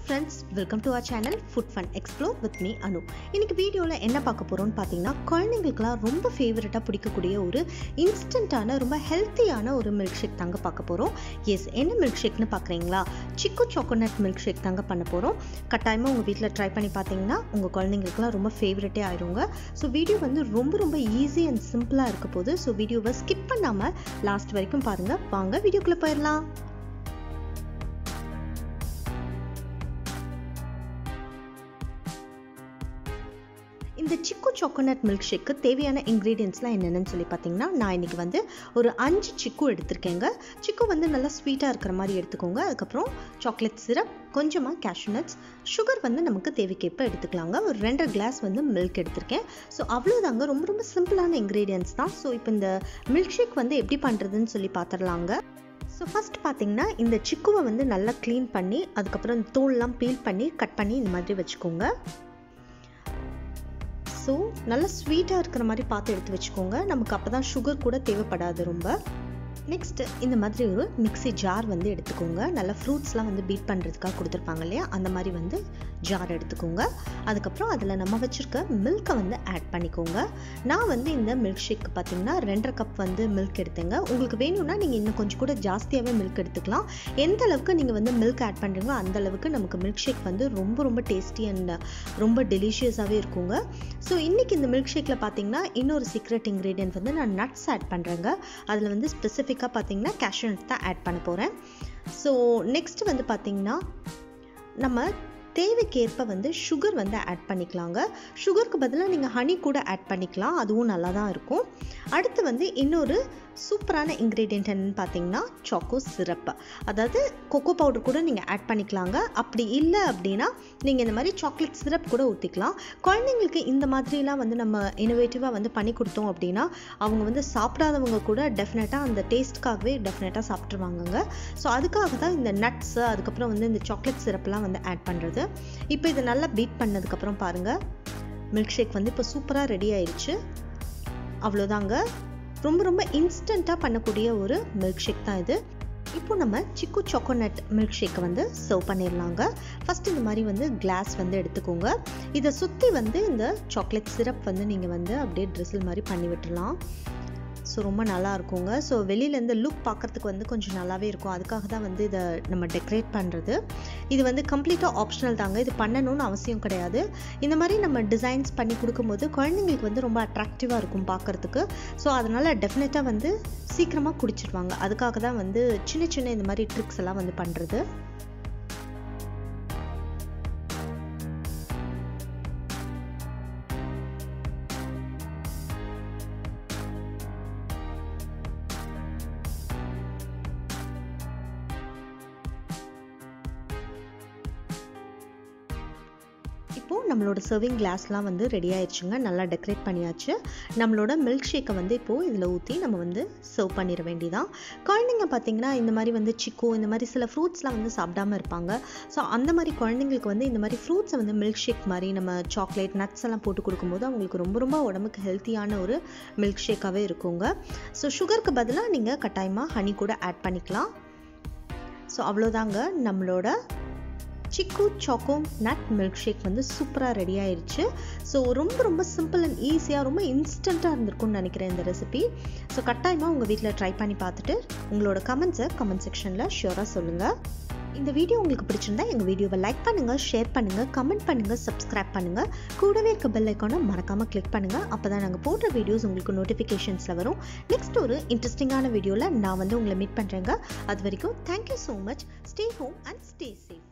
friends welcome to our channel food fun explore with me Anu இன்னைக்கு வீடியோவில் என்ன பார்க்க போகிறோம்னு பார்த்தீங்கன்னா குழந்தைங்களுக்குலாம் ரொம்ப ஃபேவரட்டாக பிடிக்கக்கூடிய ஒரு இன்ஸ்டண்ட்டான ரொம்ப ஹெல்த்தியான ஒரு மில்க் ஷேக் தாங்க பார்க்க போகிறோம் எஸ் என்ன மில்க் ஷேக்னு பார்க்குறீங்களா சிக்கு சாக்கோனட் மில்க் ஷேக் தாங்க பண்ண போகிறோம் கட்டாயமாக உங்கள் வீட்டில் ட்ரை பண்ணி பார்த்தீங்கன்னா உங்கள் குழந்தைங்களுக்குலாம் ரொம்ப ஃபேவரட்டே ஆயிருங்க ஸோ வீடியோ வந்து ரொம்ப ரொம்ப ஈஸி அண்ட் சிம்பிளாக இருக்க போது ஸோ வீடியோவை ஸ்கிப் பண்ணாமல் லாஸ்ட் வரைக்கும் பாருங்கள் வாங்க வீடியோக்குள்ளே போயிடலாம் இந்த சிக்கு சாக்கோனட் மில்க் ஷேக்கு தேவையான இன்க்ரீடியன்ஸ்லாம் என்னென்னு சொல்லி பார்த்தீங்கன்னா நான் இன்றைக்கி வந்து ஒரு அஞ்சு சிக்கு எடுத்திருக்கேங்க சிக்கு வந்து நல்லா ஸ்வீட்டாக இருக்கிற மாதிரி எடுத்துக்கோங்க அதுக்கப்புறம் சாக்லேட் சிரப் கொஞ்சமாக கேஷ்யூ நட்ஸ் சுகர் வந்து நமக்கு தேவைக்கேற்ப எடுத்துக்கலாங்க ஒரு ரெண்டரை கிளாஸ் வந்து மில்க் எடுத்திருக்கேன் ஸோ அவ்வளோதாங்க ரொம்ப ரொம்ப சிம்பிளான இன்க்ரீடியன்ஸ் தான் ஸோ இப்போ இந்த மில்க் ஷேக் வந்து எப்படி பண்ணுறதுன்னு சொல்லி பார்த்துடலாங்க ஸோ ஃபஸ்ட் பார்த்தீங்கன்னா இந்த சிக்குவை வந்து நல்லா க்ளீன் பண்ணி அதுக்கப்புறம் இந்த தோல்லாம் பீல் பண்ணி கட் பண்ணி இந்த மாதிரி வச்சுக்கோங்க ஸோ நல்லா ஸ்வீட்டாக இருக்கிற மாதிரி பார்த்து எடுத்து வச்சுக்கோங்க நமக்கு அப்போ தான் சுகர் கூட தேவைப்படாது ரொம்ப நெக்ஸ்ட்டு இந்த மாதிரி ஒரு மிக்சி ஜார் வந்து எடுத்துக்கோங்க நல்லா ஃப்ரூட்ஸ்லாம் வந்து பீட் பண்ணுறதுக்காக கொடுத்துருப்பாங்க இல்லையா அந்த மாதிரி வந்து ஜார் எடுத்துக்கோங்க அதுக்கப்புறம் அதில் நம்ம வச்சுருக்க மில்கை வந்து ஆட் பண்ணிக்கோங்க நான் வந்து இந்த மில்க் ஷேக் பார்த்தீங்கன்னா ரெண்டரை கப் வந்து மில்க் எடுத்தேங்க உங்களுக்கு வேணும்னா நீங்கள் இன்னும் கொஞ்சம் கூட ஜாஸ்தியாகவே மில்க் எடுத்துக்கலாம் எந்த அளவுக்கு நீங்கள் வந்து மில்க் ஆட் பண்ணுறீங்களோ அந்த அளவுக்கு நமக்கு மில்க் ஷேக் வந்து ரொம்ப ரொம்ப டேஸ்டி அண்ட் ரொம்ப டெலிஷியஸாகவே இருக்குங்க ஸோ இன்றைக்கி இந்த மில்க் ஷேக்கில் பார்த்தீங்கன்னா இன்னொரு சீக்ரெட் இன்க்ரீடியன்ட் வந்து நான் நட்ஸ் ஆட் பண்ணுறேங்க அதில் வந்து ஸ்பெசிஃபிக்காக பார்த்தீங்கன்னா கேஷ்யூ நட்ஸ் தான் ஆட் பண்ண போகிறேன் ஸோ நெக்ஸ்ட் வந்து பார்த்திங்கன்னா நம்ம தேவைக்கேற்ப வந்து சுகர் வந்து ஆட் பண்ணிக்கலாங்க சுகருக்கு பதிலாக நீங்கள் ஹனி கூட ஆட் பண்ணிக்கலாம் அதுவும் நல்லா தான் இருக்கும் அடுத்து வந்து இன்னொரு சூப்பரான இன்க்ரீடியன்ட் என்னன்னு பார்த்தீங்கன்னா சாக்கோ சிரப் அதாவது கொக்கோ பவுடர் கூட நீங்கள் ஆட் பண்ணிக்கலாங்க அப்படி இல்லை அப்படின்னா நீங்கள் இந்த மாதிரி சாக்லேட் சிரப் கூட ஊற்றிக்கலாம் குழந்தைங்களுக்கு இந்த மாதிரிலாம் வந்து நம்ம இனோவேட்டிவாக வந்து பண்ணி கொடுத்தோம் அப்படின்னா அவங்க வந்து சாப்பிடாதவங்க கூட டெஃபினட்டாக அந்த டேஸ்ட்காகவே டெஃபினட்டாக சாப்பிட்ருவாங்கங்க ஸோ அதுக்காக தான் இந்த நட்ஸு அதுக்கப்புறம் வந்து இந்த சாக்லேட் சிரப்லாம் வந்து ஆட் பண்ணுறது இப்போ இதை நல்லா பீட் பண்ணதுக்கப்புறம் பாருங்கள் மில்க் ஷேக் வந்து இப்போ சூப்பராக ரெடி ஆயிடுச்சு அவ்வளோதாங்க ரொம்ப ரொம்ப இன்ஸ்டண்ட்டாக பண்ணக்கூடிய ஒரு மில்க் ஷேக் தான் இது இப்போ நம்ம சிக்கு சாக்கோனட் மில்க் ஷேக்கை வந்து சர்வ் பண்ணிடலாங்க ஃபஸ்ட் இந்த மாதிரி வந்து கிளாஸ் வந்து எடுத்துக்கோங்க இதை சுற்றி வந்து இந்த சாக்லேட் சிரப் வந்து நீங்கள் வந்து அப்படியே ட்ரெஸ்ஸில் மாதிரி பண்ணி விட்டுலாம் ஸோ ரொம்ப நல்லா இருக்குங்க ஸோ வெளியிலேருந்து லுக் பார்க்குறதுக்கு வந்து கொஞ்சம் நல்லாவே இருக்கும் அதுக்காக தான் வந்து இதை நம்ம டெக்கரேட் பண்ணுறது இது வந்து கம்ப்ளீட்டாக ஆப்ஷனல் தாங்க இது பண்ணணும்னு அவசியம் கிடையாது இந்த மாதிரி நம்ம டிசைன்ஸ் பண்ணி கொடுக்கும்போது குழந்தைங்களுக்கு வந்து ரொம்ப அட்ராக்டிவாக இருக்கும் பார்க்குறதுக்கு ஸோ அதனால் டெஃபினட்டாக வந்து சீக்கிரமாக குடிச்சிடுவாங்க அதுக்காக தான் வந்து சின்ன சின்ன இந்த மாதிரி ட்ரிக்ஸ் எல்லாம் வந்து பண்ணுறது இப்போது நம்மளோட சர்விங் கிளாஸ்லாம் வந்து ரெடி ஆயிடுச்சுங்க நல்லா டெக்கரேட் பண்ணியாச்சு நம்மளோட மில்க் ஷேக்கை வந்து இப்போது இதில் ஊற்றி நம்ம வந்து சர்வ் பண்ணிட வேண்டியதான் குழந்தைங்க பார்த்திங்கன்னா இந்த மாதிரி வந்து சிக்கோ இந்த மாதிரி சில ஃப்ரூட்ஸ்லாம் வந்து சாப்பிடாம இருப்பாங்க ஸோ அந்த மாதிரி குழந்தைங்களுக்கு வந்து இந்த மாதிரி ஃப்ரூட்ஸை வந்து மில்க் ஷேக் மாதிரி நம்ம சாக்லேட் நட்ஸ் எல்லாம் போட்டு கொடுக்கும்போது அவங்களுக்கு ரொம்ப ரொம்ப உடம்புக்கு ஹெல்த்தியான ஒரு மில்க் ஷேக்காகவே இருக்குங்க ஸோ சுகருக்கு பதிலாக நீங்கள் கட்டாயமாக ஹனி கூட ஆட் பண்ணிக்கலாம் ஸோ அவ்வளோதாங்க நம்மளோட சிக்கு சாக்கோ நட் மில்க் ஷேக் வந்து சூப்பராக ரெடி ஆயிடுச்சு ஸோ ரொம்ப ரொம்ப சிம்பிள் அண்ட் ஈஸியாக ரொம்ப இன்ஸ்டண்ட்டாக இருந்திருக்கும்னு நினைக்கிறேன் இந்த ரெசிபி ஸோ கட்டாயமாக உங்கள் வீட்டில் ட்ரை பண்ணி பார்த்துட்டு உங்களோட கமெண்ட்ஸை கமெண்ட் செக்ஷனில் ஷியோராக சொல்லுங்கள் இந்த வீடியோ உங்களுக்கு பிடிச்சிருந்தா எங்கள் வீடியோவை லைக் பண்ணுங்கள் ஷேர் பண்ணுங்கள் கமெண்ட் பண்ணுங்கள் சப்ஸ்கிரைப் பண்ணுங்கள் கூடவே இருக்க பெல் ஐக்கானை மறக்காமல் கிளிக் பண்ணுங்கள் அப்போ தான் நாங்கள் போடுற வீடியோஸ் உங்களுக்கு நோட்டிஃபிகேஷன்ஸில் வரும் நெக்ஸ்ட் ஒரு இன்ட்ரெஸ்டிங்கான வீடியோவில் நான் வந்து உங்களை மீட் பண்ணுறேங்க அது வரைக்கும் thank you so much stay home and stay safe